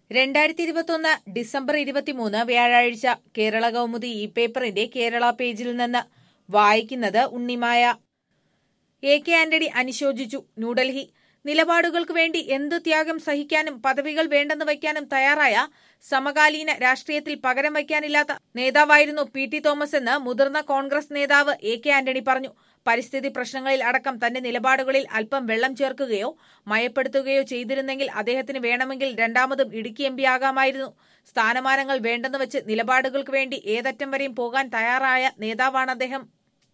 രണ്ടായിരത്തി ഇരുപത്തൊന്ന് ഡിസംബർ ഇരുപത്തിമൂന്ന് വ്യാഴാഴ്ച കേരള കൗമുദി ഇ പേപ്പറിന്റെ കേരള പേജിൽ നിന്ന് വായിക്കുന്നത് ഉണ്ണിമായ എ കെ ആന്റണി അനുശോചിച്ചു ന്യൂഡൽഹി നിലപാടുകൾക്ക് വേണ്ടി എന്തു ത്യാഗം സഹിക്കാനും പദവികൾ വേണ്ടെന്ന് വയ്ക്കാനും തയ്യാറായ സമകാലീന രാഷ്ട്രീയത്തിൽ പകരം വയ്ക്കാനില്ലാത്ത നേതാവായിരുന്നു പി ടി തോമസ് എന്ന് മുതിർന്ന കോൺഗ്രസ് നേതാവ് എ കെ ആന്റണി പറഞ്ഞു പരിസ്ഥിതി പ്രശ്നങ്ങളിൽ അടക്കം തന്റെ നിലപാടുകളിൽ അല്പം വെള്ളം ചേർക്കുകയോ മയപ്പെടുത്തുകയോ ചെയ്തിരുന്നെങ്കിൽ അദ്ദേഹത്തിന് വേണമെങ്കിൽ രണ്ടാമതും ഇടുക്കി എം പി ആകാമായിരുന്നു സ്ഥാനമാനങ്ങൾ വേണ്ടെന്ന് വെച്ച് നിലപാടുകൾക്ക് വേണ്ടി ഏതറ്റം വരെയും പോകാൻ തയ്യാറായ നേതാവാണ് അദ്ദേഹം